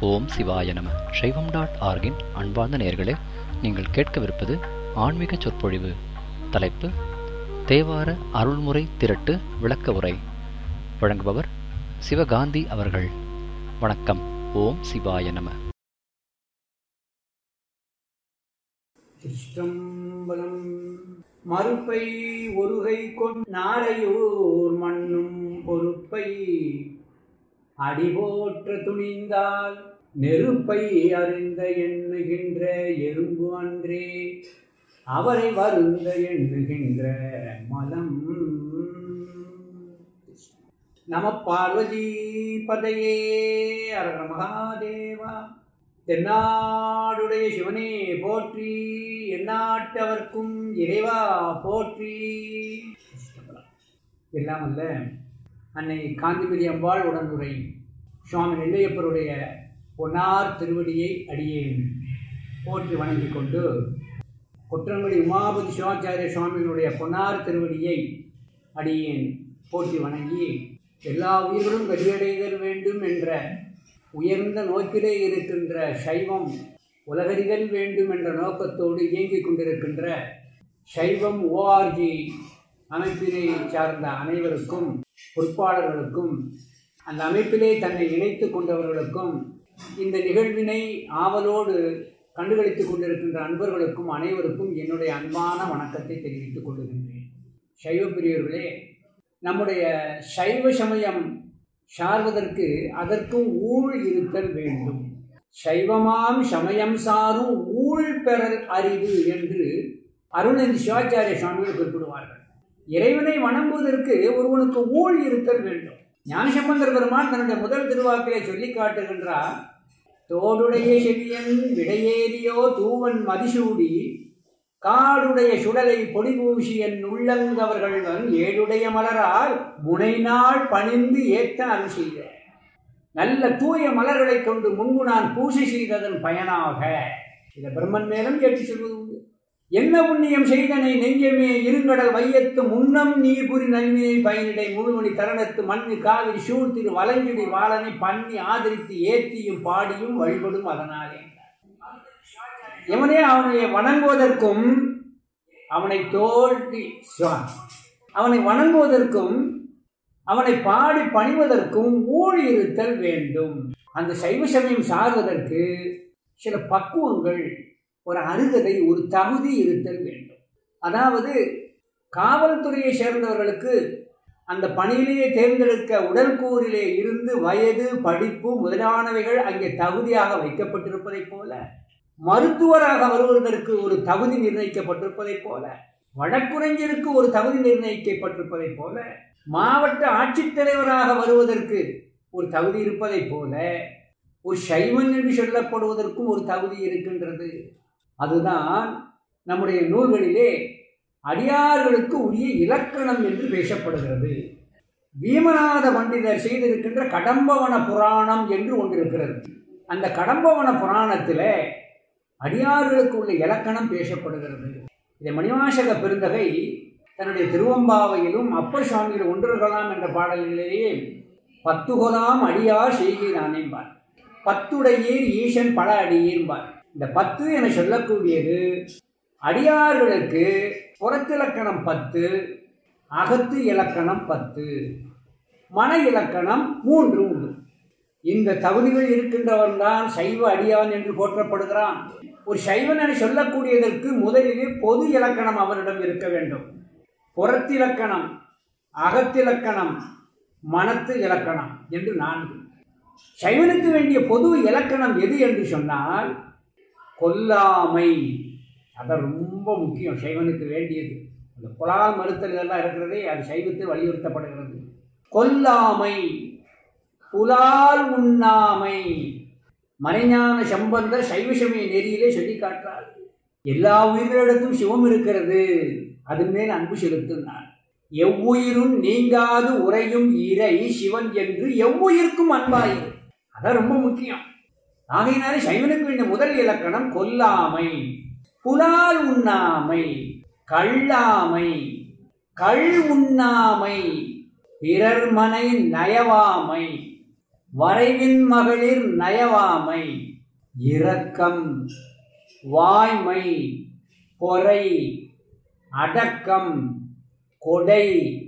ஓம் சிவாய நம சைவம் டாட் ஆர்கின் அன்பார்ந்த நேயர்களே நீங்கள் கேட்கவிருப்பது ஆன்மீக சொற்பொழிவு தலைப்பு தேவார அருள்முறை திரட்டு விளக்க உரை வழங்குபவர் சிவகாந்தி அவர்கள் வணக்கம் ஓம் சிவாய நம திருஷ்டம்பலம் மறுப்பை ஒருகை கொண்டாரையூர் மண்ணும் பொறுப்பை அடிபோற்ற துணிந்தால் நெருப்பை அறிந்த எண்ணுகின்ற எறும்பு அன்றே அவரை வருந்த எண்ணுகின்ற மலம் நம பார்வதி பதையே அரக மகாதேவா தென்னாடுடைய சிவனே போற்றி எந்நாட்டவர்க்கும் இறைவா போற்றி எல்லாம் அல்ல அன்னை காந்திமதி அம்பாள் உடனுரை சுவாமி நெல்லையப்பருடைய பொன்னார் திருவடியை அடியேன் போற்றி வணங்கிக் கொண்டு குற்றங்குடி உமாபதி சிவாச்சாரிய சுவாமியினுடைய பொன்னார் திருவடியை அடியேன் போற்றி வணங்கி எல்லா உயிர்களும் வெற்றியடைதல் வேண்டும் என்ற உயர்ந்த நோக்கிலே இருக்கின்ற சைவம் உலகறிதல் வேண்டும் என்ற நோக்கத்தோடு இயங்கிக் கொண்டிருக்கின்ற சைவம் ஓஆர்ஜி அமைப்பினை சார்ந்த அனைவருக்கும் பொறுப்பாளர்களுக்கும் அந்த அமைப்பிலே தன்னை இணைத்து கொண்டவர்களுக்கும் இந்த நிகழ்வினை ஆவலோடு கண்டுகளித்துக் கொண்டிருக்கின்ற அன்பர்களுக்கும் அனைவருக்கும் என்னுடைய அன்பான வணக்கத்தை தெரிவித்துக் கொள்கின்றேன் சைவ பிரியர்களே நம்முடைய சைவ சமயம் சார்வதற்கு அதற்கும் ஊழ் இருத்தல் வேண்டும் சைவமாம் சமயம் சாரும் ஊழ் பெறல் அறிவு என்று அருணந்தி சிவாச்சாரிய சுவாமிகள் குறிப்பிடுவார்கள் இறைவனை வணங்குவதற்கு ஒருவனுக்கு ஊழ் இருத்தல் வேண்டும் ஞானசம்பந்தர் பெருமான் தன்னுடைய முதல் திருவாக்கிலே சொல்லி காட்டுகின்றார் தோடுடைய செவியன் விடையேறியோ தூவன் மதிசூடி காடுடைய சுடலை பொடி பூசியன் உள்ளங்கவர்கள் ஏழுடைய மலரால் முனைநாள் பணிந்து ஏத்த அருள் செய்த நல்ல தூய மலர்களை கொண்டு முன்பு நான் பூசை செய்ததன் பயனாக இதை பிரம்மன் மேலும் ஏற்றி சொல்வது உண்டு என்ன புண்ணியம் செய்தனை நெஞ்சமே இருங்கடல் வையத்து முன்னம் நீர் புரி நன்மையை பயனிடை முழுமணி தரணத்து மண்ணு காவிரி சூழ்த்திரு வலங்கிடி வாழனை பண்ணி ஆதரித்து ஏற்றியும் பாடியும் வழிபடும் அதனாலே எவனே அவனை வணங்குவதற்கும் அவனை தோல்வி அவனை வணங்குவதற்கும் அவனை பாடி பணிவதற்கும் ஊழி இருத்தல் வேண்டும் அந்த சைவ சமயம் சார்வதற்கு சில பக்குவங்கள் ஒரு அருகதை ஒரு தகுதி இருத்தல் வேண்டும் அதாவது காவல்துறையை சேர்ந்தவர்களுக்கு அந்த பணியிலேயே தேர்ந்தெடுக்க உடல் கூறிலே இருந்து வயது படிப்பு முதலானவைகள் அங்கே தகுதியாக வைக்கப்பட்டிருப்பதைப் போல மருத்துவராக வருவதற்கு ஒரு தகுதி நிர்ணயிக்கப்பட்டிருப்பதைப் போல வழக்குரைஞருக்கு ஒரு தகுதி நிர்ணயிக்கப்பட்டிருப்பதைப் போல மாவட்ட ஆட்சித்தலைவராக வருவதற்கு ஒரு தகுதி இருப்பதைப் போல ஒரு சைவன் என்று சொல்லப்படுவதற்கும் ஒரு தகுதி இருக்கின்றது அதுதான் நம்முடைய நூல்களிலே அடியார்களுக்கு உரிய இலக்கணம் என்று பேசப்படுகிறது வீமநாத பண்டிதர் செய்திருக்கின்ற கடம்பவன புராணம் என்று ஒன்று இருக்கிறது அந்த கடம்பவன புராணத்தில் அடியார்களுக்கு உள்ள இலக்கணம் பேசப்படுகிறது இதை மணிவாசக பெருந்தகை தன்னுடைய திருவம்பாவையிலும் அப்பர் சுவாமிகள் ஒன்றுகளாம் என்ற பாடல்களிலேயே பத்துகொலாம் அடியார் செய்கிறானேம்பார் பத்துடையீர் ஈசன் பல அடியேன்பார் இந்த பத்து என சொல்லக்கூடியது அடியார்களுக்கு புறத்திலக்கணம் பத்து அகத்து இலக்கணம் பத்து மன இலக்கணம் மூன்று உண்டு இந்த தகுதிகள் இருக்கின்றவன் தான் சைவ அடியான் என்று போற்றப்படுகிறான் ஒரு சைவன் என சொல்லக்கூடியதற்கு முதலிலே பொது இலக்கணம் அவனிடம் இருக்க வேண்டும் புறத்திலக்கணம் அகத்திலக்கணம் மனத்து இலக்கணம் என்று நான்கு சைவனுக்கு வேண்டிய பொது இலக்கணம் எது என்று சொன்னால் கொல்லாமை அது ரொம்ப முக்கியம் சைவனுக்கு வேண்டியது அந்த புலால் மறுத்தல் இதெல்லாம் இருக்கிறதே அது சைவத்தில் வலியுறுத்தப்படுகிறது கொல்லாமை புலால் உண்ணாமை மறைஞான சம்பந்தர் சைவசமய நெறியிலே சொல்லி காட்டுறார் எல்லா உயிர்களிடத்தும் சிவம் இருக்கிறது அதன் மேல் அன்பு செலுத்தினார் எவ்வுயிரும் நீங்காது உறையும் இறை சிவன் என்று எவ்வுயிர்க்கும் அன்பாய் அதான் ரொம்ப முக்கியம் ஆகையினாலே சைவனுக்கு வேண்டிய முதல் இலக்கணம் கொல்லாமை புலால் உண்ணாமை கள்ளாமை கள் உண்ணாமை பிறர் மனை நயவாமை வரைவின் மகளிர் நயவாமை இரக்கம் வாய்மை பொறை அடக்கம் கொடை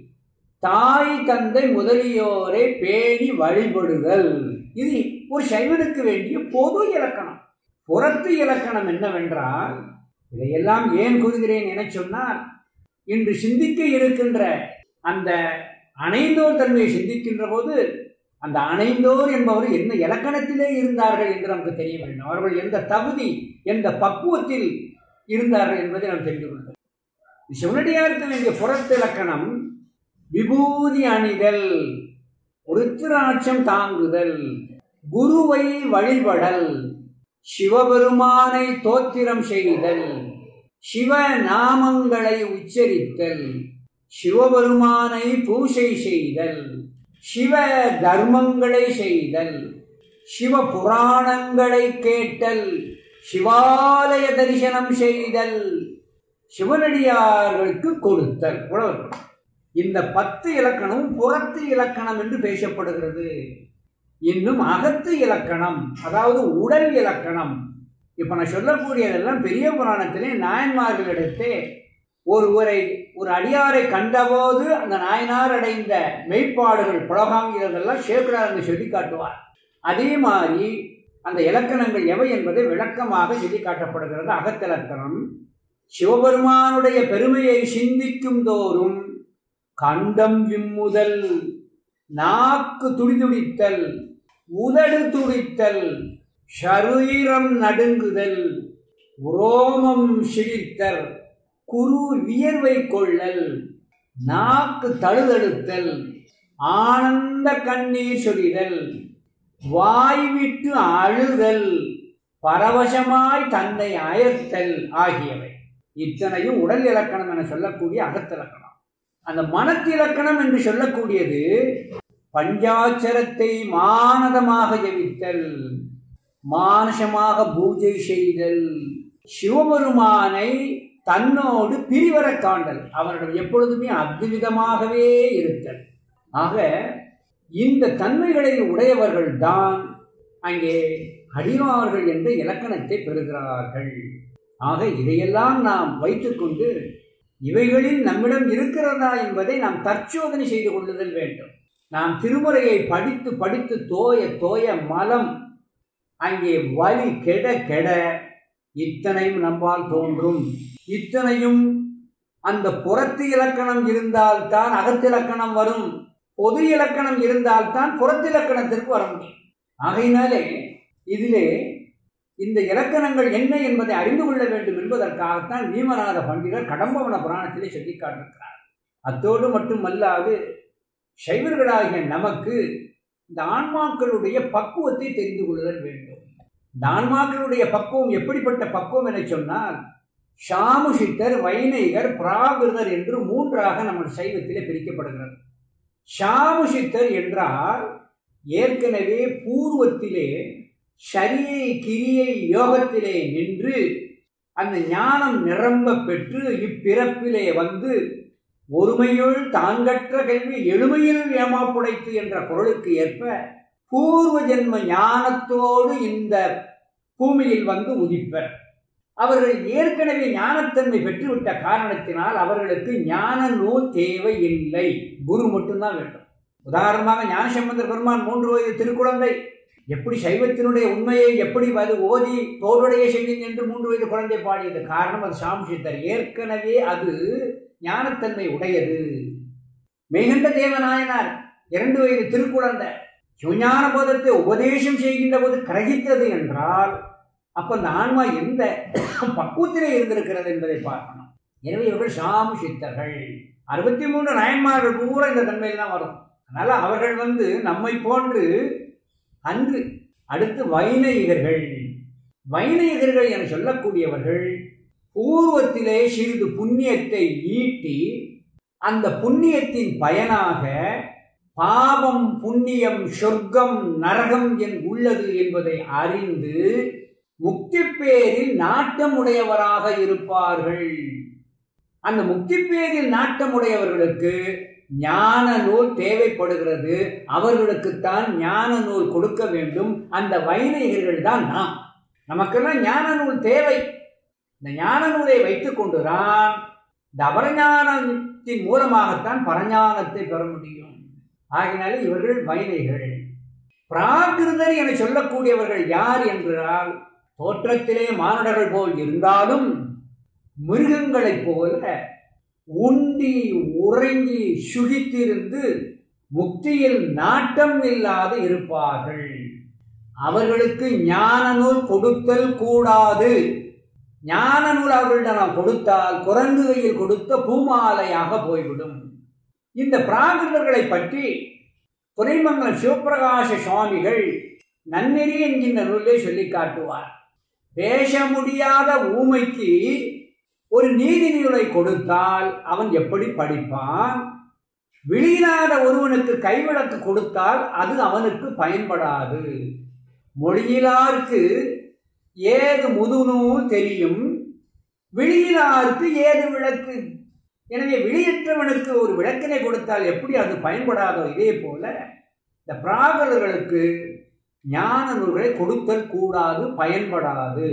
தாய் தந்தை முதலியோரை பேணி வழிபடுதல் இது ஒரு சைவனுக்கு வேண்டிய பொது இலக்கணம் புறத்து இலக்கணம் என்னவென்றால் இதையெல்லாம் ஏன் கூறுகிறேன் என சொன்னால் இன்று சிந்திக்க இருக்கின்ற அந்த அணைந்தோர் தன்மையை சிந்திக்கின்ற போது அந்த அணைந்தோர் என்பவர் என்ன இலக்கணத்திலே இருந்தார்கள் என்று நமக்கு தெரிய வேண்டும் அவர்கள் எந்த தகுதி எந்த பக்குவத்தில் இருந்தார்கள் என்பதை நாம் தெரிந்து கொள்கிறோம் சிவனடியாருக்கு வேண்டிய புறத்து இலக்கணம் விபூதி அணிதல் ருத்ராட்சம் தாங்குதல் குருவை வழிபடல் சிவபெருமானை தோத்திரம் செய்தல் சிவ நாமங்களை உச்சரித்தல் சிவபெருமானை பூசை செய்தல் சிவ தர்மங்களை செய்தல் சிவ புராணங்களை கேட்டல் சிவாலய தரிசனம் செய்தல் சிவனடியார்களுக்கு கொடுத்தல் உழவர்கள் இந்த பத்து இலக்கணம் புறத்து இலக்கணம் என்று பேசப்படுகிறது இன்னும் அகத்து இலக்கணம் அதாவது உடல் இலக்கணம் இப்போ நான் சொல்லக்கூடியதெல்லாம் பெரிய புராணத்திலே நாயன்மார்களிடத்தே ஒருவரை ஒரு அடியாரை கண்டபோது அந்த நாயனார் அடைந்த மெய்ப்பாடுகள் புலகாங்கிறதெல்லாம் சேக்கடார் என்று சொல்லி காட்டுவார் அதே மாதிரி அந்த இலக்கணங்கள் எவை என்பதை விளக்கமாக சொல்லி காட்டப்படுகிறது அகத்திலக்கணம் சிவபெருமானுடைய பெருமையை சிந்திக்கும் தோறும் கண்டம் விம்முதல் நாக்கு துடிதுடித்தல் உதடு துடித்தல் ஷரீரம் நடுங்குதல் உரோமம் சிரித்தல் குரு வியர்வை கொள்ளல் நாக்கு தழுதழுத்தல் ஆனந்த கண்ணீர் சொரிதல் வாய் விட்டு அழுதல் பரவசமாய் தன்னை அயர்த்தல் ஆகியவை இத்தனையும் உடல் இலக்கணம் என சொல்லக்கூடிய அகத்திலக்கணம் அந்த மனத்திலக்கணம் என்று சொல்லக்கூடியது பஞ்சாட்சரத்தை மானதமாக ஜெபித்தல் மானசமாக பூஜை செய்தல் சிவபெருமானை தன்னோடு பிரிவர காண்டல் அவரிடம் எப்பொழுதுமே அத்விதமாகவே இருத்தல் ஆக இந்த தன்மைகளை உடையவர்கள் தான் அங்கே அடியார்கள் என்ற இலக்கணத்தை பெறுகிறார்கள் ஆக இதையெல்லாம் நாம் வைத்துக்கொண்டு இவைகளில் நம்மிடம் இருக்கிறதா என்பதை நாம் தற்சோதனை செய்து கொள்ளுதல் வேண்டும் நாம் திருமுறையை படித்து படித்து தோய தோய மலம் அங்கே வலி கெட கெட இத்தனையும் நம்மால் தோன்றும் இத்தனையும் அந்த புறத்து இலக்கணம் இருந்தால்தான் அகத்திலக்கணம் வரும் பொது இலக்கணம் இருந்தால்தான் புறத்திலக்கணத்திற்கு வர முடியும் ஆகையினாலே இதிலே இந்த இலக்கணங்கள் என்ன என்பதை அறிந்து கொள்ள வேண்டும் என்பதற்காகத்தான் வீமநாத பண்டிதர் கடம்பவன புராணத்திலே சொல்லி காட்டிருக்கிறார் அத்தோடு மட்டுமல்லாது சைவர்களாகிய நமக்கு இந்த ஆன்மாக்களுடைய பக்குவத்தை தெரிந்து கொள்ளுதல் வேண்டும் இந்த ஆன்மாக்களுடைய பக்குவம் எப்படிப்பட்ட பக்குவம் என சொன்னால் ஷாமுஷித்தர் வைநைகர் பிராகிருதர் என்று மூன்றாக நம்ம சைவத்திலே பிரிக்கப்படுகிறது ஷாமுஷித்தர் என்றால் ஏற்கனவே பூர்வத்திலே சரியை கிரியை யோகத்திலே நின்று அந்த ஞானம் நிரம்ப பெற்று இப்பிறப்பிலே வந்து ஒருமையுள் தாங்கற்ற கல்வி எளிமையில் ஏமாப்புடைத்து என்ற குரலுக்கு ஏற்ப பூர்வ ஜென்ம ஞானத்தோடு இந்த பூமியில் வந்து உதிப்பர் அவர்கள் ஏற்கனவே ஞானத்தன்மை பெற்றுவிட்ட காரணத்தினால் அவர்களுக்கு ஞான நூல் தேவை இல்லை குரு மட்டும்தான் வேண்டும் உதாரணமாக ஞானசம்பந்தர் பெருமான் மூன்று வயது திருக்குழந்தை எப்படி சைவத்தினுடைய உண்மையை எப்படி அது ஓதி தோளுடைய செய்தேன் என்று மூன்று வயது குழந்தை பாடியது காரணம் அது சாம்சித்தர் ஏற்கனவே அது ஞானத்தன்மை உடையது மெய்கண்ட தேவநாயனார் இரண்டு வயது திருக்குழந்தை சிவஞான போதத்தை உபதேசம் செய்கின்ற போது கிரகித்தது என்றால் அப்ப அந்த ஆன்மா எந்த பக்குவத்திலே இருந்திருக்கிறது என்பதை பார்க்கணும் எனவே இவர்கள் சாமு சித்தர்கள் அறுபத்தி மூன்று நயன்மார்கள் பூரா இந்த தன்மையில் தான் வரும் அதனால அவர்கள் வந்து நம்மை போன்று அன்று அடுத்து வைநயிகர்கள் வைநயிகர்கள் என சொல்லக்கூடியவர்கள் பூர்வத்திலே சிறிது புண்ணியத்தை ஈட்டி அந்த புண்ணியத்தின் பயனாக பாவம் புண்ணியம் சொர்க்கம் நரகம் என் உள்ளது என்பதை அறிந்து முக்தி பேரில் நாட்டம் உடையவராக இருப்பார்கள் அந்த முக்தி பேரில் நாட்டம் உடையவர்களுக்கு ஞான நூல் தேவைப்படுகிறது அவர்களுக்குத்தான் ஞான நூல் கொடுக்க வேண்டும் அந்த வைணகர்கள் தான் நாம் நமக்கெல்லாம் ஞான நூல் தேவை இந்த ஞான நூலை வைத்துக் கொண்டுதான் இந்த அபரஞானத்தின் மூலமாகத்தான் பரஞானத்தை பெற முடியும் ஆகினாலே இவர்கள் வைணைகள் பிராகிருதர் என சொல்லக்கூடியவர்கள் யார் என்றால் தோற்றத்திலே மானுடர்கள் போல் இருந்தாலும் மிருகங்களைப் போல உண்டி உறங்கி சுகித்திருந்து முக்தியில் நாட்டம் இல்லாது இருப்பார்கள் அவர்களுக்கு ஞான நூல் கொடுத்தல் கூடாது ஞான நூல் அவர்களிடம் நாம் கொடுத்தால் குரங்கு கையில் கொடுத்த பூமாலையாக போய்விடும் இந்த பிராகிருதர்களை பற்றி துணைமங்கலம் சிவபிரகாச சுவாமிகள் நன்னெறி என்கின்ற நூலை சொல்லி காட்டுவார் பேச முடியாத ஊமைக்கு ஒரு நீதி நூலை கொடுத்தால் அவன் எப்படி படிப்பான் விழியில்லாத ஒருவனுக்கு கைவிளக்கு கொடுத்தால் அது அவனுக்கு பயன்படாது மொழியிலாருக்கு ஏது முதுநூல் தெரியும் விழியிலாருக்கு ஏது விளக்கு எனவே விழியற்றவனுக்கு ஒரு விளக்கினை கொடுத்தால் எப்படி அது பயன்படாதோ இதே போல இந்த பிராகலர்களுக்கு ஞான நூல்களை கொடுத்தல் கூடாது பயன்படாது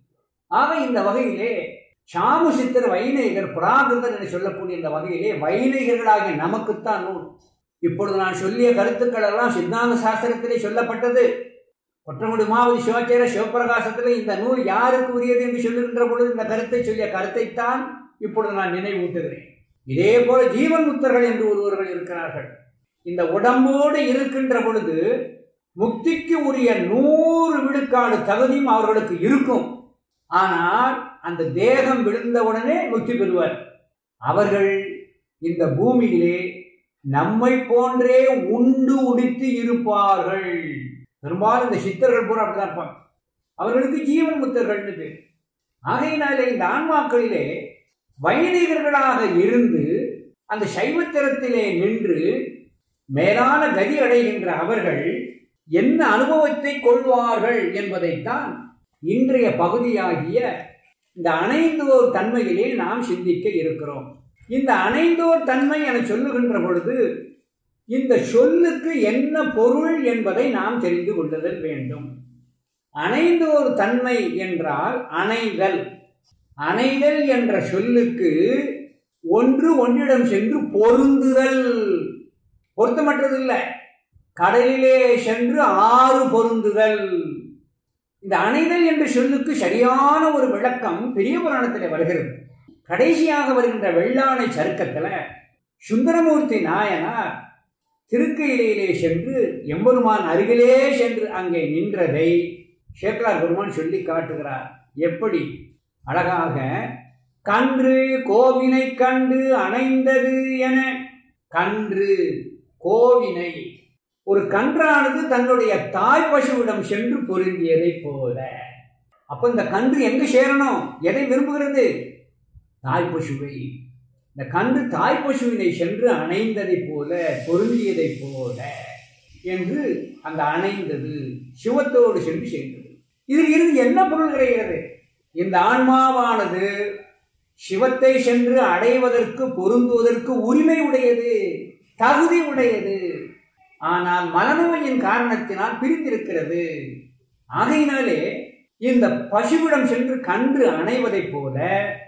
ஆக இந்த வகையிலே சாமு சித்தர் வைநேகர் பிராகிருதர் என்று சொல்லக்கூடிய இந்த வகையிலே வைநேகர்களாகிய நமக்குத்தான் நூல் இப்பொழுது நான் சொல்லிய கருத்துக்கள் எல்லாம் சித்தாந்த சாஸ்திரத்திலே சொல்லப்பட்டது கொற்றங்குடி மாவதி சிவாச்சாரிய சிவபிரகாசத்திலே இந்த நூல் யாருக்கு உரியது என்று சொல்லுகின்ற பொழுது இந்த கருத்தை சொல்லிய கருத்தைத்தான் இப்பொழுது நான் நினைவூட்டுகிறேன் இதே போல ஜீவன் முத்தர்கள் என்று ஒருவர்கள் இருக்கிறார்கள் இந்த உடம்போடு இருக்கின்ற பொழுது முக்திக்கு உரிய நூறு விழுக்காடு தகுதியும் அவர்களுக்கு இருக்கும் ஆனால் அந்த தேகம் விழுந்தவுடனே முக்தி பெறுவர் அவர்கள் இந்த பூமியிலே நம்மை போன்றே உண்டு உடித்து இருப்பார்கள் பெரும்பாலும் இந்த சித்தர்கள் பூரா அப்படிதான் இருப்பாங்க அவர்களுக்கு ஜீவன் முத்தர்கள்னு பேர் ஆகையினாலே இந்த ஆன்மாக்களிலே வைதிகர்களாக இருந்து அந்த சைவத்திரத்திலே நின்று மேலான கதி அடைகின்ற அவர்கள் என்ன அனுபவத்தை கொள்வார்கள் என்பதைத்தான் இன்றைய பகுதியாகிய இந்த அணைந்தோர் தன்மையிலே நாம் சிந்திக்க இருக்கிறோம் இந்த அணைந்தோர் தன்மை என சொல்லுகின்ற பொழுது இந்த சொல்லுக்கு என்ன பொருள் என்பதை நாம் தெரிந்து கொள்ளுதல் வேண்டும் அணைந்தோர் தன்மை என்றால் அணைதல் அணைதல் என்ற சொல்லுக்கு ஒன்று ஒன்றிடம் சென்று பொருந்துதல் பொருத்தமற்றதில்லை கடலிலே சென்று ஆறு பொருந்துதல் இந்த அணைதல் என்ற சொல்லுக்கு சரியான ஒரு விளக்கம் பெரிய புராணத்தில் வருகிறது கடைசியாக வருகின்ற வெள்ளாணை சருக்கத்தில் சுந்தரமூர்த்தி நாயனார் திருக்கையிலே சென்று எம்பெருமான் அருகிலே சென்று அங்கே நின்றதை சேக்கலார் பெருமான் சொல்லி காட்டுகிறார் எப்படி அழகாக கன்று கோவினை கண்டு அணைந்தது என கன்று கோவினை ஒரு கன்றானது தன்னுடைய தாய் பசுவிடம் சென்று பொருந்தியதை போல அப்ப இந்த கன்று எங்க சேரணும் எதை விரும்புகிறது தாய் பசுவை இந்த கன்று தாய் பசுவினை சென்று அணைந்ததைப் போல பொருந்தியதைப் போல என்று அந்த அணைந்தது சிவத்தோடு சென்று சேர்ந்தது இதில் இருந்து என்ன பொருள் கிடைக்கிறது இந்த ஆன்மாவானது சிவத்தை சென்று அடைவதற்கு பொருந்துவதற்கு உரிமை உடையது தகுதி உடையது ஆனால் மனநோயின் காரணத்தினால் பிரித்திருக்கிறது ஆகையினாலே இந்த பசுவிடம் சென்று கன்று அணைவதைப் போல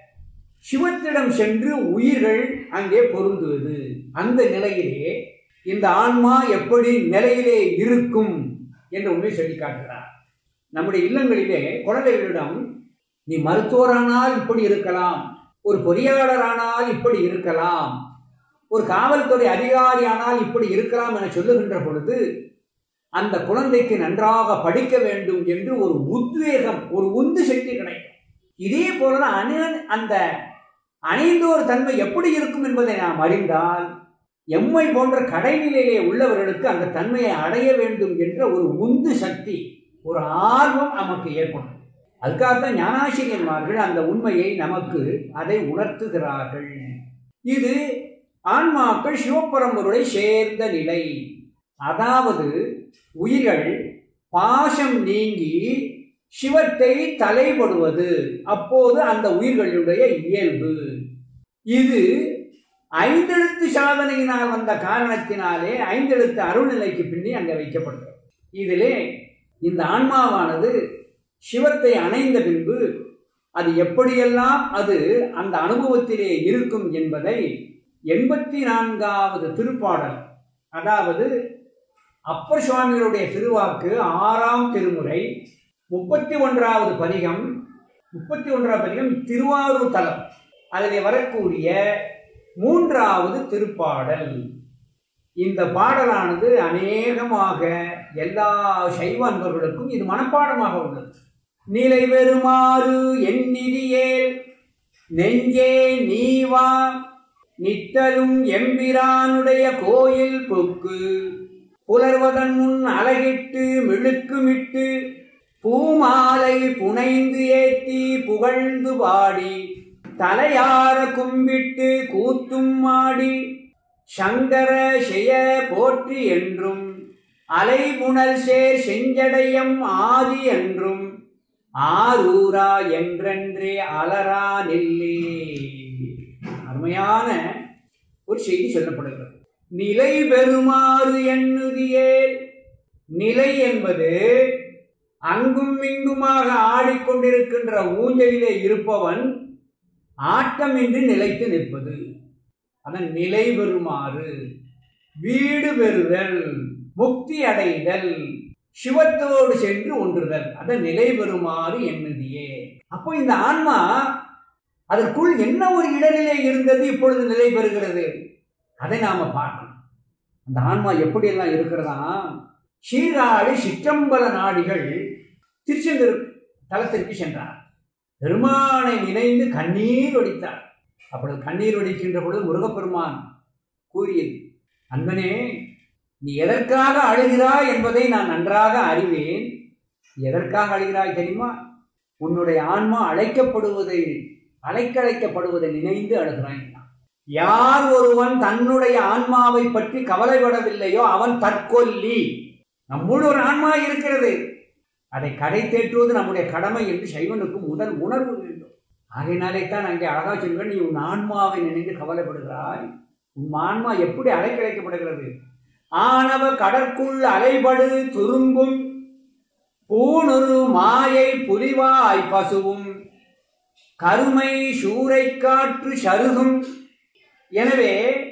சிவத்திடம் சென்று உயிர்கள் அங்கே பொருந்துவது அந்த நிலையிலே இந்த ஆன்மா எப்படி நிலையிலே இருக்கும் என்று உண்மை சொல்லி காட்டுகிறார் நம்முடைய இல்லங்களிலே குழந்தைகளிடம் நீ மருத்துவரானால் இப்படி இருக்கலாம் ஒரு பொறியாளரானால் இப்படி இருக்கலாம் ஒரு காவல்துறை அதிகாரியானால் இப்படி இருக்கலாம் என சொல்லுகின்ற பொழுது அந்த குழந்தைக்கு நன்றாக படிக்க வேண்டும் என்று ஒரு உத்வேகம் ஒரு உந்து சக்தி கிடைக்கும் இதே போலதான் அணு அந்த அணைந்தோர் தன்மை எப்படி இருக்கும் என்பதை நாம் அறிந்தால் எம்மை போன்ற கடைநிலையிலே உள்ளவர்களுக்கு அந்த தன்மையை அடைய வேண்டும் என்ற ஒரு உந்து சக்தி ஒரு ஆர்வம் நமக்கு ஏற்படும் அதுக்காகத்தான் ஞானாசிரியன்மார்கள் அந்த உண்மையை நமக்கு அதை உணர்த்துகிறார்கள் இது ஆன்மாக்கள் சிவபரம்பருடைய சேர்ந்த நிலை அதாவது உயிர்கள் பாசம் நீங்கி சிவத்தை தலைப்படுவது அப்போது அந்த உயிர்களுடைய இயல்பு இது ஐந்தெழுத்து சாதனையினால் வந்த காரணத்தினாலே ஐந்தெழுத்து அருள்நிலைக்கு பின்னி அங்கே வைக்கப்படுகிறது இதிலே இந்த ஆன்மாவானது சிவத்தை அணைந்த பின்பு அது எப்படியெல்லாம் அது அந்த அனுபவத்திலே இருக்கும் என்பதை எண்பத்தி நான்காவது திருப்பாடல் அதாவது அப்பர் சுவாமிகளுடைய திருவாக்கு ஆறாம் திருமுறை முப்பத்தி ஒன்றாவது பதிகம் முப்பத்தி ஒன்றாவது பதிகம் திருவாரூர் தலம் அதில் வரக்கூடிய மூன்றாவது திருப்பாடல் இந்த பாடலானது அநேகமாக எல்லா சைவ அன்பர்களுக்கும் இது மனப்பாடமாக உள்ளது நிலை பெறுமாறு எண்ணிதியேல் நெஞ்சே நீவா நித்தலும் எம்பிரானுடைய கோயில் புக்கு புலர்வதன் முன் அலகிட்டு மிழுக்குமிட்டு பூமாலை புனைந்து ஏத்தி புகழ்ந்து பாடி தலையார கும்பிட்டு கூத்தும் மாடி சங்கர செய்ய போற்றி என்றும் அலைபுணல் சேர் செஞ்சடையம் ஆதி என்றும் ஆரூரா என்றென்றே அலரா நில்லே அருமையான ஒரு செய்தி சொல்லப்படுகிறது நிலை பெறுமாறு எண்ணுதியேல் நிலை என்பது அங்கும் இங்குமாக ஆடிக்கொண்டிருக்கின்ற ஊஞ்சலிலே இருப்பவன் ஆட்டமின்றி நிலைத்து நிற்பது அதன் நிலை பெறுமாறு வீடு பெறுதல் முக்தி அடைதல் சிவத்தோடு சென்று ஒன்றுதல் அதன் நிலை பெறுமாறு எண்ணுதியே அப்போ இந்த ஆன்மா அதற்குள் என்ன ஒரு இடரிலே இருந்தது இப்பொழுது நிலை பெறுகிறது அதை நாம பார்க்கணும் அந்த ஆன்மா எப்படியெல்லாம் இருக்கிறதா சீராடி சிற்றம்பல நாடிகள் திருச்செந்தூர் தலத்திற்கு சென்றார் பெருமானை நினைந்து கண்ணீர் ஒடித்தார் அப்பொழுது கண்ணீர் ஒடிக்கின்ற பொழுது முருகப்பெருமான் கூறியது அன்பனே நீ எதற்காக அழுகிறாய் என்பதை நான் நன்றாக அறிவேன் எதற்காக அழுகிறாய் தெரியுமா உன்னுடைய ஆன்மா அழைக்கப்படுவதை அழைக்கழைக்கப்படுவதை நினைந்து அழுகிறாய் யார் ஒருவன் தன்னுடைய ஆன்மாவை பற்றி கவலைப்படவில்லையோ அவன் தற்கொல்லி நம்முள் ஒரு ஆன்மா இருக்கிறது அதை கடை தேற்றுவது நம்முடைய கடமை என்று சைவனுக்கு முதல் உணர்வு வேண்டும் ஆகையினாலே தான் அங்கே அழகா சொல்கிறேன் நீ உன் ஆன்மாவை நினைந்து கவலைப்படுகிறாய் உன் ஆன்மா எப்படி அலைக்கழைக்கப்படுகிறது ஆணவ கடற்குள் அலைபடு துரும்பும் பூணுரு மாயை புலிவாய் பசுவும் கருமை சூறை காற்று சருகும் எனவே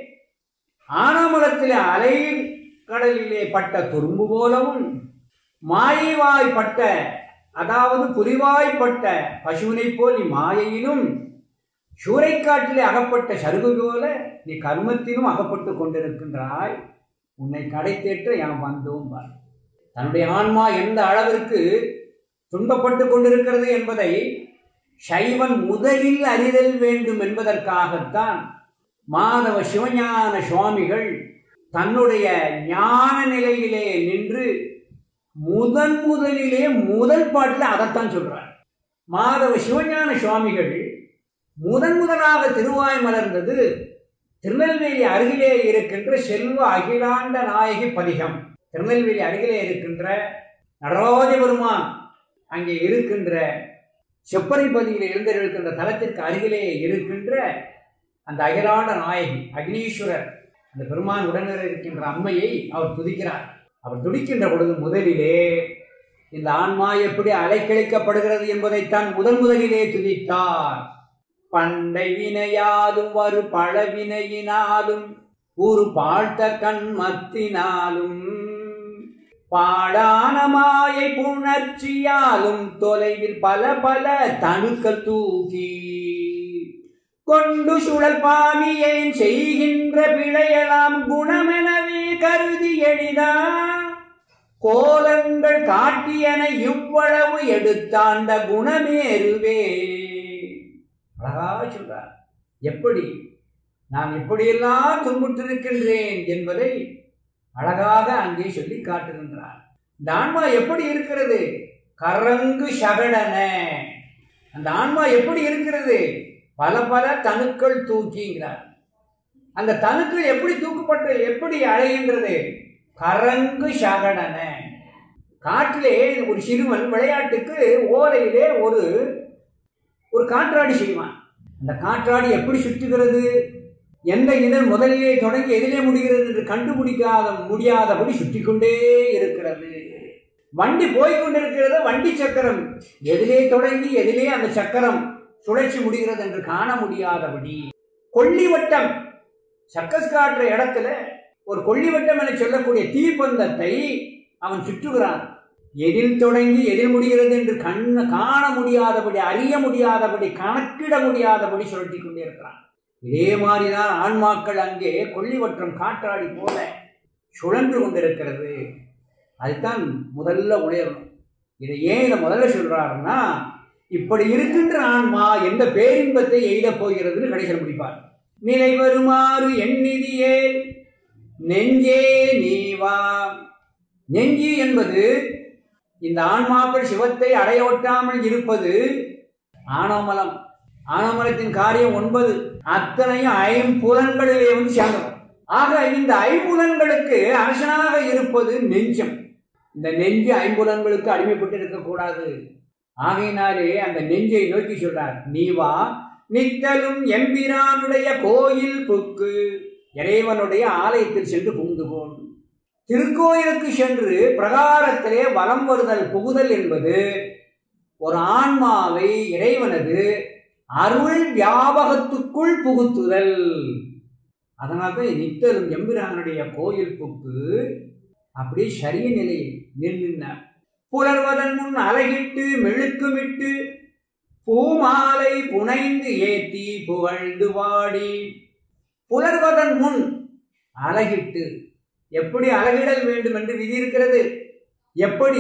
ஆனமலத்திலே அலை கடலிலே பட்ட துரும்பு போலவும் மாயைவாய்ப்பட்ட அதாவது புலிவாய்ப்பட்ட பசுவினைப் போல் நீ மாயையிலும் சூறைக்காற்றிலே அகப்பட்ட சருகு போல நீ கர்மத்திலும் அகப்பட்டு கொண்டிருக்கின்றாய் உன்னை கடை தேற்ற என் வந்தோம் பார் தன்னுடைய ஆன்மா எந்த அளவிற்கு துன்பப்பட்டு கொண்டிருக்கிறது என்பதை சைவன் முதலில் அறிதல் வேண்டும் என்பதற்காகத்தான் மாதவ சிவஞான சுவாமிகள் தன்னுடைய ஞான நிலையிலே நின்று முதன் முதலிலே முதல் பாட்டில் அதைத்தான் சொல்றார் மாதவ சிவஞான சுவாமிகள் முதன் முதலாக திருவாய் மலர்ந்தது திருநெல்வேலி அருகிலே இருக்கின்ற செல்வ அகிலாண்ட நாயகி பதிகம் திருநெல்வேலி அருகிலே இருக்கின்ற நடராஜ பெருமான் அங்கே இருக்கின்ற செப்பனை பதியில் எழுந்திருக்கின்ற தலத்திற்கு அருகிலே இருக்கின்ற அந்த அகிலாண்ட நாயகி அக்னீஸ்வரர் அந்த பெருமான் உடனே இருக்கின்ற அம்மையை அவர் துதிக்கிறார் அவர் துடிக்கின்ற பொழுது முதலிலே இந்த ஆன்மா எப்படி அலைக்கழிக்கப்படுகிறது என்பதைத்தான் முதன் முதலிலே துதித்தார் பண்டை வினையாலும் வரு பழவினையினாலும் ஒரு பாழ்த்த கண்மத்தினாலும் பாடான மாயை புணர்ச்சியாலும் தொலைவில் பல பல தணுக்கள் தூக்கி கொண்டு சுழல் பாவியேன் செய்கின்ற பிழையெல்லாம் குணமெனவே கருதி எளிதா கோலங்கள் காட்டியன இவ்வளவு எடுத்தாண்ட குணமேறுவே அழகா சொல்றார் எப்படி நான் எப்படியெல்லாம் துன்புற்றிருக்கின்றேன் என்பதை அழகாக அங்கே சொல்லி காட்டுகின்றார் இந்த ஆன்மா எப்படி இருக்கிறது கரங்கு சகடன அந்த ஆன்மா எப்படி இருக்கிறது பல பல தனுக்கள் தூக்கிங்கிறார் அந்த தனுக்கள் எப்படி தூக்கப்பட்டு எப்படி அழைகின்றது கரங்கு சகடன காட்டிலே ஒரு சிறுவன் விளையாட்டுக்கு ஓலையிலே ஒரு ஒரு காற்றாடி செய்வான் அந்த காற்றாடி எப்படி சுற்றுகிறது எந்த இதழ் முதலிலே தொடங்கி எதிலே முடிகிறது என்று கண்டுபிடிக்காத முடியாதபடி சுற்றி கொண்டே இருக்கிறது வண்டி போய்கொண்டிருக்கிறது வண்டி சக்கரம் எதிலே தொடங்கி எதிலே அந்த சக்கரம் சுழற்சி முடிகிறது என்று காண முடியாதபடி கொல்லிவட்டம் சர்க்கஸ் காட்டுற இடத்துல ஒரு கொல்லிவட்டம் என சொல்லக்கூடிய தீப்பந்தத்தை அவன் சுற்றுகிறான் எதில் தொடங்கி எதில் முடிகிறது என்று கண்ண காண முடியாதபடி அறிய முடியாதபடி கணக்கிட முடியாதபடி சுழற்றி கொண்டே இருக்கிறான் இதே மாதிரிதான் ஆன்மாக்கள் அங்கே கொல்லிவற்றம் காற்றாடி போல சுழன்று கொண்டிருக்கிறது அதுதான் முதல்ல உணரணும் இதை ஏன் இதை முதல்ல சொல்றாருன்னா இப்படி இருக்கின்ற ஆன்மா எந்த பேரின்பத்தை எய்தப் போகிறதுன்னு கடைசியில் முடிப்பார் நிலை வருமாறு எண்ணிதியே நெஞ்சே நீவா நெஞ்சி என்பது இந்த ஆன்மாக்கள் சிவத்தை அடையொட்டாமல் இருப்பது ஆணவமலம் ஆணவமலத்தின் காரியம் ஒன்பது அத்தனையும் ஐம்புலன்களிலே வந்து சேர்ந்தோம் ஆக இந்த ஐம்புலன்களுக்கு அரசனாக இருப்பது நெஞ்சம் இந்த நெஞ்சு ஐம்புலன்களுக்கு அடிமைப்பட்டு இருக்கக்கூடாது ஆகையினாலே அந்த நெஞ்சை நோக்கி சொல்றார் நீவா நித்தலும் எம்பிரானுடைய கோயில் புக்கு இறைவனுடைய ஆலயத்தில் சென்று புகுந்து போன் திருக்கோயிலுக்கு சென்று பிரகாரத்திலே வலம் வருதல் புகுதல் என்பது ஒரு ஆன்மாவை இறைவனது அருள் வியாபகத்துக்குள் புகுத்துதல் அதனால்தான் நித்தலும் எம்பிரானுடைய கோயில் புக்கு அப்படி சரிய நிலையில் நின்றார் புலர்வதன் முன் அலகிட்டு மெழுக்குமிட்டு பூமாலை புனைந்து ஏத்தி புகழ்ந்து வாடி புலர்வதன் முன் அலகிட்டு எப்படி அலகிடல் வேண்டும் என்று விதி இருக்கிறது எப்படி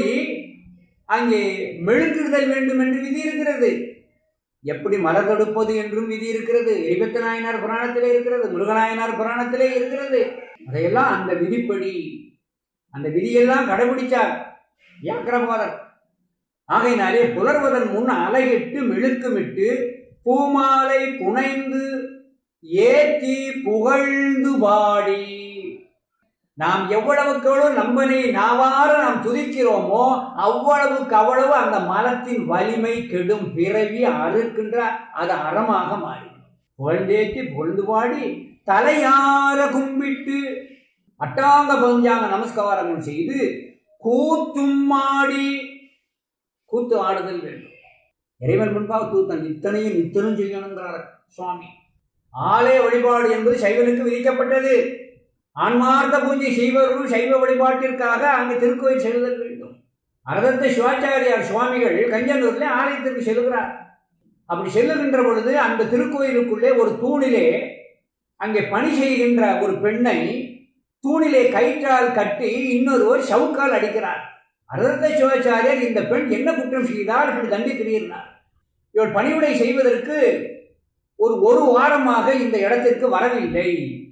அங்கே மெழுக்கிடுதல் வேண்டும் என்று விதி இருக்கிறது எப்படி மலர் தொடுப்பது என்றும் விதி இருக்கிறது எரிபத்த நாயனார் புராணத்திலே இருக்கிறது முருகநாயனார் புராணத்திலே இருக்கிறது அதையெல்லாம் அந்த விதிப்படி அந்த விதியெல்லாம் கடைபிடிச்சார் வியாக்கிரபாதர் ஆகையினாலே புலர்வதன் முன் அலையிட்டு மெழுக்குமிட்டு பூமாலை புனைந்து ஏத்தி புகழ்ந்து பாடி நாம் எவ்வளவுக்கு எவ்வளவு நம்பனை நாவார நாம் துதிக்கிறோமோ அவ்வளவுக்கு அவ்வளவு அந்த மலத்தின் வலிமை கெடும் பிறவி அறுக்கின்ற அது அறமாக மாறி புகழ்ந்தேத்தி புகழ்ந்து பாடி தலையார கும்பிட்டு அட்டாங்க பஞ்சாங்க நமஸ்காரங்கள் செய்து கூத்தும் ஆடி கூத்து ஆடுதல் வேண்டும் இறைவன் முன்பாக கூத்தன் இத்தனையும் நித்தனும் செய்யணுங்கிறார் சுவாமி ஆலய வழிபாடு என்பது சைவனுக்கு விதிக்கப்பட்டது ஆன்மார்த்த பூஜை செய்பவர்கள் சைவ வழிபாட்டிற்காக அங்கு திருக்கோயில் செல்லுதல் வேண்டும் அரதத்த சிவாச்சாரியார் சுவாமிகள் கஞ்சனூரில் ஆலயத்திற்கு செல்கிறார் அப்படி செல்லுகின்ற பொழுது அந்த திருக்கோயிலுக்குள்ளே ஒரு தூணிலே அங்கே பணி செய்கின்ற ஒரு பெண்ணை தூணிலே கயிற்றால் கட்டி இன்னொருவர் சவுக்கால் அடிக்கிறார் அரதத்த சிவாச்சாரியர் இந்த பெண் என்ன குற்றம் செய்தால் இப்படி தண்டிக்கிறீர்னார் இவள் பணிவிடை செய்வதற்கு ஒரு ஒரு வாரமாக இந்த இடத்திற்கு வரவில்லை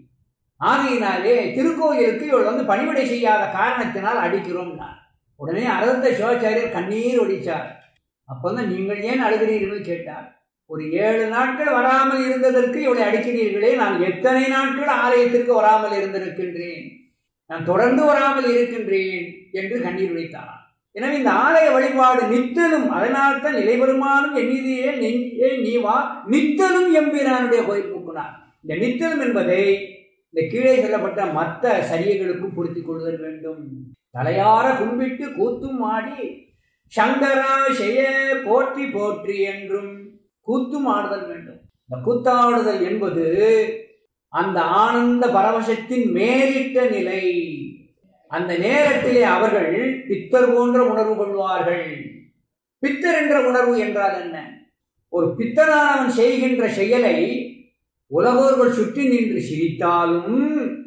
ஆகையினாலே திருக்கோயிலுக்கு இவள் வந்து பணிவிடை செய்யாத காரணத்தினால் அடிக்கிறோம்னா உடனே அரதத்த சிவாச்சாரியர் கண்ணீர் ஒடிச்சார் அப்போ வந்து நீங்கள் ஏன் அழுகிறீர்கள் கேட்டார் ஒரு ஏழு நாட்கள் வராமல் இருந்ததற்கு இவளை அடிக்கிறீர்களே நான் எத்தனை நாட்கள் ஆலயத்திற்கு வராமல் இருந்திருக்கின்றேன் நான் தொடர்ந்து வராமல் இருக்கின்றேன் என்று கண்ணீர் வைத்தாராம் எனவே இந்த ஆலய வழிபாடு நித்தலும் அதனால்தான் நிலைபெருமானும் எண்ணிதியே நெஞ்சே நீவா நித்தலும் எம்பிரானுடைய கோயில் பூக்குனார் இந்த நித்தலும் என்பதை இந்த கீழே சொல்லப்பட்ட மற்ற சரியைகளுக்கும் பொருத்திக் கொள்ளுதல் வேண்டும் தலையார கும்பிட்டு கூத்தும் ஆடி சங்கரா செய்ய போற்றி போற்றி என்றும் கூத்தும் ஆடுதல் வேண்டும் இந்த கூத்தாடுதல் என்பது அந்த ஆனந்த பரவசத்தின் மேலிட்ட நிலை அந்த நேரத்திலே அவர்கள் பித்தர் போன்ற உணர்வு கொள்வார்கள் பித்தர் என்ற உணர்வு என்றால் என்ன ஒரு பித்தனானவன் செய்கின்ற செயலை உலகோர்கள் சுற்றி நின்று சிரித்தாலும்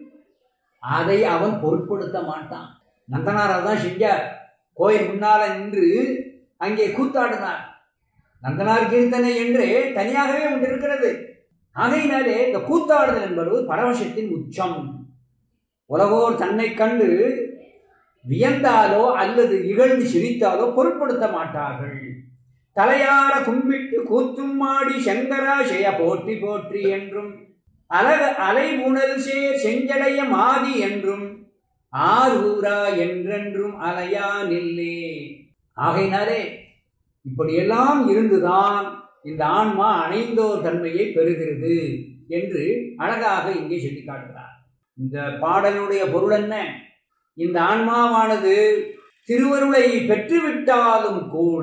அதை அவன் பொருட்படுத்த மாட்டான் நந்தனார் அதான் செஞ்சார் கோயில் முன்னால நின்று அங்கே கூத்தாடினார் நந்தனார் கீர்த்தனை என்று தனியாகவே ஒன்று இருக்கிறது ஆகையினாலே இந்த கூத்தாடுதல் என்பது பரவசத்தின் உச்சம் உலகோர் தன்னை கண்டு வியந்தாலோ அல்லது இகழ்ந்து சிரித்தாலோ பொருட்படுத்த மாட்டார்கள் தலையார கும்பிட்டு கூத்தும் மாடி சங்கரா செய்ய போற்றி போற்றி என்றும் அலக அலை உணல் சேர் செஞ்சடைய மாதி என்றும் ஆரூரா என்றென்றும் அலையா நில்லே ஆகையினாலே இப்படியெல்லாம் இருந்துதான் இந்த ஆன்மா அணைந்தோர் தன்மையை பெறுகிறது என்று அழகாக இங்கே சொல்லி காட்டுகிறார் இந்த பாடலுடைய பொருள் என்ன இந்த ஆன்மாவானது திருவருளை பெற்றுவிட்டாலும் கூட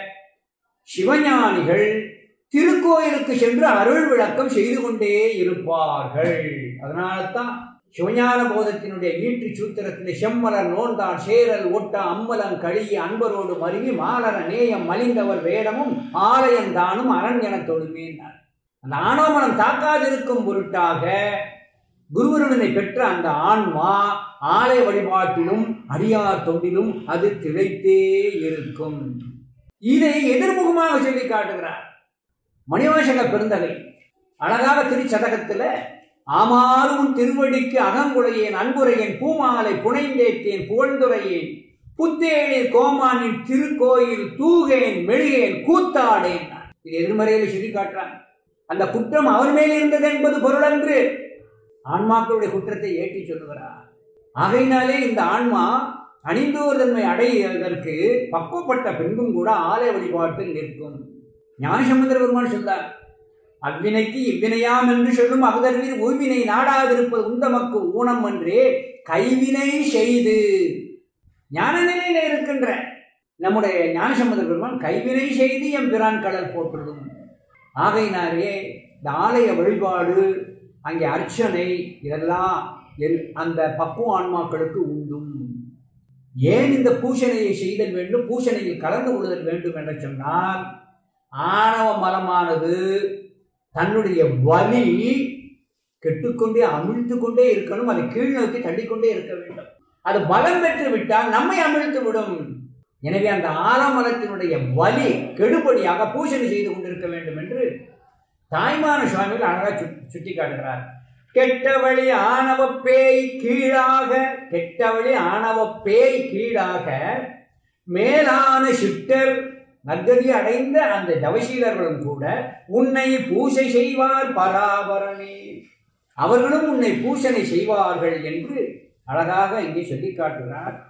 சிவஞானிகள் திருக்கோயிலுக்கு சென்று அருள் விளக்கம் செய்து கொண்டே இருப்பார்கள் அதனால தான் சிவஞான போதத்தினுடைய ஈற்று சூத்திரத்திலே செம்மலர் நோன்தான் சேரல் ஒட்ட அம்மலம் கழிய அன்பரோடு மருவி மாலர நேயம் மலிந்தவர் வேடமும் ஆலயந்தானும் அரண் என தொழுமேனார் அந்த ஆணவமனம் தாக்காதிருக்கும் பொருட்டாக குருவருடனை பெற்ற அந்த ஆன்மா ஆலய வழிபாட்டிலும் அடியார் தொண்டிலும் அது திளைத்தே இருக்கும் இதை எதிர்முகமாக சொல்லி காட்டுகிறார் மணிவாசக பெருந்தகை அழகாக திருச்சதகத்துல ஆமாறும் திருவடிக்கு அகங்குடையேன் அன்புரையேன் பூமாலை புனைந்தேத்தேன் புகழ்ந்துரையேன் புத்தேழில் கோமானின் திருக்கோயில் தூகேன் மெழுகேன் கூத்தாடேன் இது எதிர்மறையில் சொல்லி காட்டுறான் அந்த குற்றம் அவர் மேல் இருந்தது என்பது பொருளன்று ஆன்மாக்களுடைய குற்றத்தை ஏற்றி சொல்லுகிறார் ஆகையினாலே இந்த ஆன்மா அணிந்தோர் தன்மை அடைவதற்கு பக்குவப்பட்ட பின்பும் கூட ஆலய வழிபாட்டில் நிற்கும் ஞானசமுத்திர பெருமான் சொன்னார் அவ்வினைக்கு இவ்வினையாம் என்று சொல்லும் அகுதர்வீர் உய்வினை நாடாதிருப்பது உந்தமக்கு ஊனம் என்றே கைவினை செய்து ஞான நிலையில இருக்கின்ற நம்முடைய ஞானசமுத்திர பெருமான் கைவினை செய்து எம் பிரான் கடல் போற்றுடும் ஆகையினாலே இந்த ஆலய வழிபாடு அங்கே அர்ச்சனை இதெல்லாம் எல் அந்த பக்குவ ஆன்மாக்களுக்கு உண்டும் ஏன் இந்த பூஷணையை செய்தல் வேண்டும் பூஷணையில் கலந்து கொள்ளுதல் வேண்டும் என்று சொன்னால் ஆணவ மலமானது தன்னுடைய வலி கெட்டுக்கொண்டே அமிழ்த்து கொண்டே இருக்கணும் அதை கீழ் நோக்கி தள்ளிக்கொண்டே இருக்க வேண்டும் அது பலம் பெற்று விட்டால் நம்மை அமிழ்த்து விடும் எனவே அந்த ஆலமலத்தினுடைய வலி கெடுபடியாக பூஷணை செய்து கொண்டிருக்க வேண்டும் என்று தாய்மான சுவாமிகள் அழகா சுட்டி காட்டுகிறார் கெட்ட வழி ஆணவ பேய் கீழாக கெட்ட வழி ஆணவ பேய் கீழாக மேலான சிட்டர் நற்கதி அடைந்த அந்த தவசீலர்களும் கூட உன்னை பூசை செய்வார் பராபரணே அவர்களும் உன்னை பூசனை செய்வார்கள் என்று அழகாக இங்கே சொல்லி காட்டுகிறார்